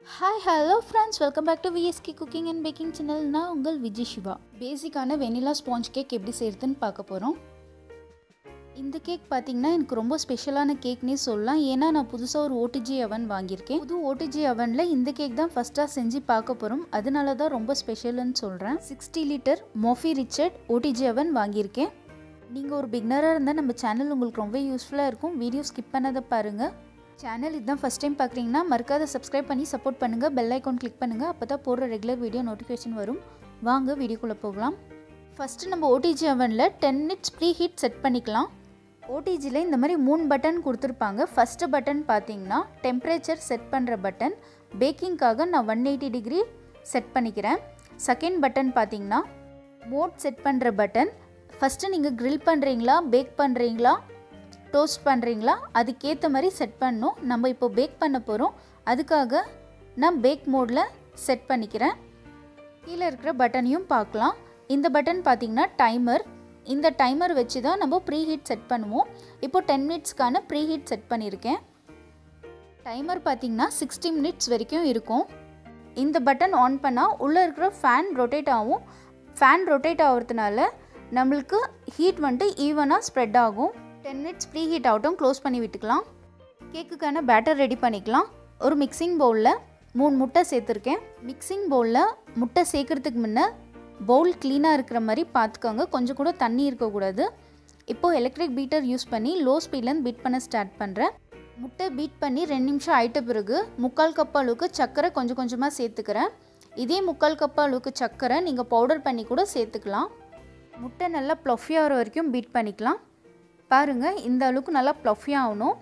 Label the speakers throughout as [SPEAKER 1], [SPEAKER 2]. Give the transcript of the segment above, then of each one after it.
[SPEAKER 1] hi hello friends welcome back to VSK cooking and baking channel நான் உங்கள் விஜய் சிவா பேசிக்கான vanilla sponge cake எப்படி செய்கிறதுன்னு பார்க்க போகிறோம் இந்த கேக் பார்த்தீங்கன்னா எனக்கு ரொம்ப ஸ்பெஷலான கேக்னே சொல்லலாம் ஏன்னா நான் புதுசாக ஒரு ஓடிஜி அவன் வாங்கியிருக்கேன் புது ஓடிஜி அவனில் இந்த கேக் தான் ஃபஸ்ட்டாக செஞ்சு பார்க்க போகிறோம் அதனால தான் ரொம்ப ஸ்பெஷல்னு சொல்கிறேன் sixty litre Morphy Richard OTG oven வாங்கியிருக்கேன் நீங்கள் ஒரு பிக்னராக இருந்தால் நம்ம சேனல் உங்களுக்கு ரொம்ப யூஸ்ஃபுல்லாக இருக்கும் வீடியோ ஸ்கிப் பண்ணாத பாருங்கள் சேனல் இதுதான் ஃபஸ்ட் டைம் பார்க்குறீங்கன்னா மறக்காத சப்ஸ்கிரைப் பண்ணி சப்போர்ட் பண்ணுங்கள் பெல் ஐக்கான் கிளிக் பண்ணுங்கள் அப்போ தான் போடுற ரெகுலர் வீடியோ நோட்டிஃபிகேஷன் வரும் வாங்க வீடியோக்குள்ளே போகலாம் ஃபஸ்ட்டு நம்ம OTG oven ten minutes preheat set பண்ணிக்கலாம் ஓடிஜியில் இந்த மாதிரி மூணு பட்டன் கொடுத்துருப்பாங்க ஃபஸ்ட்டு பட்டன் பார்த்தீங்கன்னா டெம்பரேச்சர் செட் பண்ணுற பட்டன் பேக்கிங்காக நான் ஒன் எயிட்டி டிகிரி செட் பண்ணிக்கிறேன் செகண்ட் பட்டன் பார்த்தீங்கன்னா மோட் செட் பண்ணுற பட்டன் ஃபஸ்ட்டு நீங்கள் க்ரில் பண்ணுறீங்களா பேக் பண்ணுறீங்களா டோஸ்ட் பண்ணுறீங்களா அதுக்கேற்ற மாதிரி செட் பண்ணணும் நம்ம இப்போ பேக் பண்ண போகிறோம் அதுக்காக நான் பேக் மோடில் செட் பண்ணிக்கிறேன் கீழே இருக்கிற பட்டனையும் பார்க்கலாம் இந்த பட்டன் பார்த்தீங்கன்னா டைமர் இந்த டைமர் வச்சு தான் நம்ம ப்ரீ ஹீட் செட் பண்ணுவோம் இப்போ டென் மினிட்ஸ்க்கான ப்ரீ ஹீட் செட் பண்ணியிருக்கேன் டைமர் பார்த்தீங்கன்னா சிக்ஸ்டி மினிட்ஸ் வரைக்கும் இருக்கும் இந்த பட்டன் ஆன் பண்ணால் உள்ளே இருக்கிற ஃபேன் ரொட்டேட் ஆகும் ஃபேன் ரொட்டேட் ஆகிறதுனால நம்மளுக்கு ஹீட் வந்துட்டு ஈவனாக ஸ்ப்ரெட் ஆகும் டென் மினிட்ஸ் ப்ரீ ஹீட் ஆகட்டும் க்ளோஸ் பண்ணி விட்டுக்கலாம் கேக்குக்கான பேட்டர் ரெடி பண்ணிக்கலாம் ஒரு மிக்சிங் பவுலில் மூணு முட்டை சேர்த்துருக்கேன் மிக்சிங் பவுலில் முட்டை சேர்க்குறதுக்கு முன்னே பவுல் க்ளீனாக இருக்கிற மாதிரி பார்த்துக்கோங்க கொஞ்சம் கூட தண்ணி இருக்கக்கூடாது இப்போது எலக்ட்ரிக் பீட்டர் யூஸ் பண்ணி லோ ஸ்பீட்லேருந்து பீட் பண்ண ஸ்டார்ட் பண்ணுறேன் முட்டை பீட் பண்ணி ரெண்டு நிமிஷம் ஆயிட்ட பிறகு முக்கால் கப் அளவுக்கு சர்க்கரை கொஞ்சம் கொஞ்சமாக சேர்த்துக்கிறேன் இதே முக்கால் கப் அளவுக்கு சர்க்கரை நீங்கள் பவுடர் பண்ணி கூட சேர்த்துக்கலாம் முட்டை நல்லா ப்ளஃபி ஆகிற வரைக்கும் பீட் பண்ணிக்கலாம் பாருங்கள் இந்த அளவுக்கு நல்லா ப்ளஃபி ஆகணும்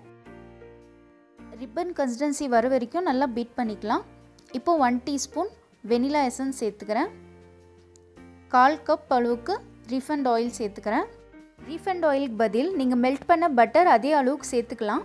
[SPEAKER 1] ரிப்பன் கன்சிஸ்டன்சி வர வரைக்கும் நல்லா பீட் பண்ணிக்கலாம் இப்போது ஒன் டீஸ்பூன் வெனிலா எசன்ஸ் சேர்த்துக்கிறேன் கால் கப் அளவுக்கு ரீஃபண்ட் ஆயில் சேர்த்துக்கிறேன் ரீஃபண்ட் ஆயிலுக்கு பதில் நீங்கள் மெல்ட் பண்ண பட்டர் அதே அளவுக்கு சேர்த்துக்கலாம்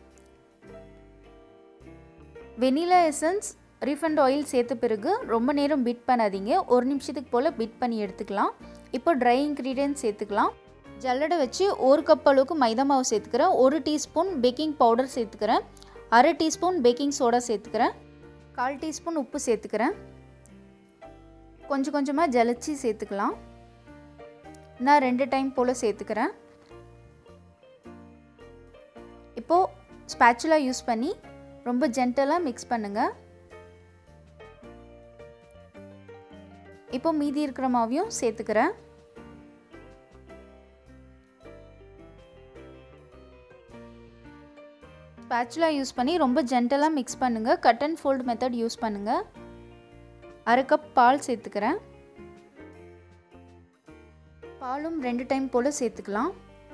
[SPEAKER 1] வெனிலா எசன்ஸ் ரீஃபண்ட் ஆயில் சேர்த்த பிறகு ரொம்ப நேரம் பீட் பண்ணாதீங்க ஒரு நிமிஷத்துக்கு போல் பீட் பண்ணி எடுத்துக்கலாம் இப்போ ட்ரை இன்க்ரீடியன்ட் சேர்த்துக்கலாம் ஜல்லடை வச்சு ஒரு கப் அளவுக்கு மைதா மாவு சேர்த்துக்கிறேன் ஒரு டீஸ்பூன் பேக்கிங் பவுடர் சேர்த்துக்கிறேன் அரை டீஸ்பூன் பேக்கிங் சோடா சேர்த்துக்கிறேன் கால் டீஸ்பூன் உப்பு சேர்த்துக்கிறேன் கொஞ்சம் கொஞ்சமாக ஜலிச்சு சேர்த்துக்கலாம் நான் ரெண்டு டைம் போல் சேர்த்துக்கிறேன் இப்போது ஸ்பேச்சுலா யூஸ் பண்ணி ரொம்ப ஜென்டலாக மிக்ஸ் பண்ணுங்கள் இப்போ மீதி இருக்கிற மாவையும் சேர்த்துக்கிறேன் ஸ்பேச்சுலா யூஸ் பண்ணி ரொம்ப ஜென்டலாக மிக்ஸ் பண்ணுங்கள் cut and fold method use பண்ணுங்கள் அரை கப் பால் சேர்த்துக்கிறேன் பாலும் ரெண்டு டைம் போல் சேர்த்துக்கலாம்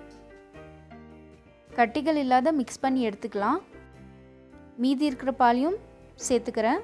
[SPEAKER 1] கட்டிகள் இல்லாத மிக்ஸ் பண்ணி எடுத்துக்கலாம் மீதி இருக்கிற பாலையும் சேர்த்துக்கிறேன்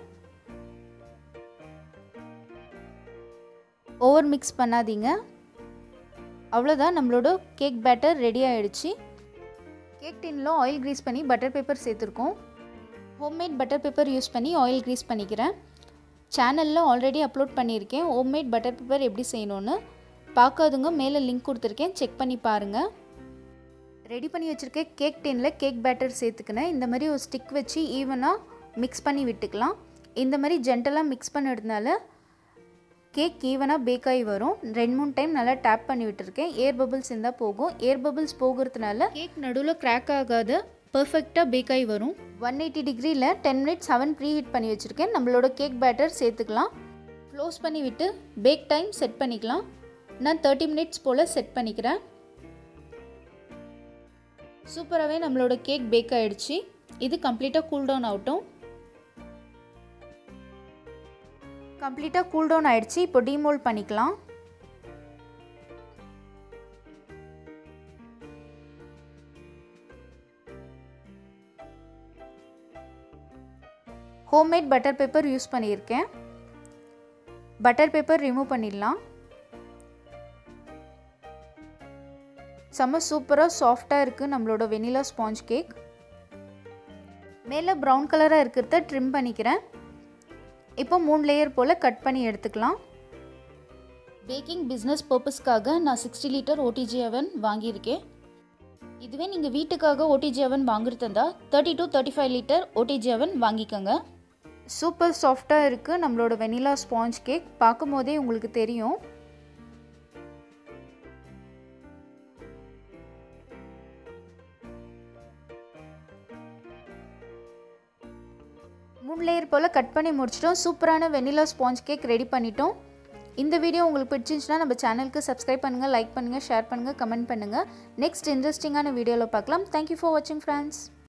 [SPEAKER 1] ஓவர் மிக்ஸ் பண்ணாதீங்க அவ்வளோதான் நம்மளோட கேக் பேட்டர் ரெடி ஆகிடுச்சு கேக் டின்னில் ஆயில் க்ரீஸ் பண்ணி பட்டர் பேப்பர் சேர்த்துருக்கோம் ஹோம்மேட் பட்டர் பேப்பர் யூஸ் பண்ணி ஆயில் க்ரீஸ் பண்ணிக்கிறேன் சேனலில் ஆல்ரெடி அப்லோட் பண்ணியிருக்கேன் ஹோம்மேட் பட்டர் பேப்பர் எப்படி செய்யணுன்னு பார்க்காதுங்க மேலே லிங்க் கொடுத்துருக்கேன் செக் பண்ணி பாருங்கள் ரெடி பண்ணி வச்சுருக்க கேக் டின்னில் கேக் பேட்டர் சேர்த்துக்கினேன் இந்த மாதிரி ஒரு ஸ்டிக் வச்சு ஈவனாக மிக்ஸ் பண்ணி விட்டுக்கலாம் இந்த மாதிரி ஜென்டலாக மிக்ஸ் பண்ணுறதுனால கேக் ஈவனாக பேக் ஆகி வரும் ரெண்டு மூணு டைம் நல்லா டேப் பண்ணி விட்டுருக்கேன் ஏர் பபிள்ஸ் இருந்தால் போகும் ஏர் பபிள்ஸ் போகிறதுனால கேக் நடுவில் கிராக் ஆகாத பர்ஃபெக்டாக பேக் ஆகி வரும் ஒன் எயிட்டி டிகிரியில் ten minutes seven preheat பண்ணி வச்சுருக்கேன் நம்மளோட கேக் பேட்டர் சேர்த்துக்கலாம் க்ளோஸ் பண்ணி விட்டு பேக் டைம் செட் பண்ணிக்கலாம் நான் தேர்ட்டி மினிட்ஸ் போல் செட் பண்ணிக்கிறேன் சூப்பராகவே நம்மளோட கேக் பேக் ஆகிடுச்சு இது கம்ப்ளீட்டாக கூல் டவுன் ஆகட்டும் கம்ப்ளீட்டாக கூல் டவுன் ஆகிடுச்சு இப்போ டீமோல்ட் பண்ணிக்கலாம் ஹோம்மேட் பட்டர் பேப்பர் யூஸ் பண்ணியிருக்கேன் பட்டர் பேப்பர் ரிமூவ் பண்ணிடலாம் செம்ம சூப்பராக சாஃப்டாக இருக்குது நம்மளோட வெனிலா ஸ்பாஞ்ச் கேக் மேலே ப்ரௌன் கலராக இருக்கிறத ட்ரிம் பண்ணிக்கிறேன் இப்போ மூணு லேயர் போல் கட் பண்ணி எடுத்துக்கலாம் பேக்கிங் பிஸ்னஸ் பர்பஸ்க்காக நான் சிக்ஸ்டி லிட்டர் ஓடிஜி அவன் வாங்கியிருக்கேன் இதுவே நீங்கள் வீட்டுக்காக ஓடிஜி அவன் வாங்குறதா thirty to thirty five litre OTG oven வாங்கிக்கோங்க சூப்பர் சாஃப்டாக இருக்குது நம்மளோட வெனிலா ஸ்பாஞ்ச் கேக் பார்க்கும் போதே உங்களுக்கு தெரியும் மூணு லேயர் போல் கட் பண்ணி முடிச்சிட்டோம் சூப்பரான வெனிலா ஸ்பாஞ்ச் கேக் ரெடி பண்ணிட்டோம் இந்த வீடியோ உங்களுக்கு பிடிச்சிருந்துச்சுன்னா நம்ம சேனலுக்கு சப்ஸ்கிரைப் பண்ணுங்கள் லைக் பண்ணுங்கள் ஷேர் பண்ணுங்கள் கமெண்ட் பண்ணுங்கள் நெக்ஸ்ட் இன்ட்ரெஸ்டிங்கான வீடியோவில் பார்க்கலாம் தேங்க்யூ ஃபார் வாட்சிங் ஃப்ரெண்ட்ஸ்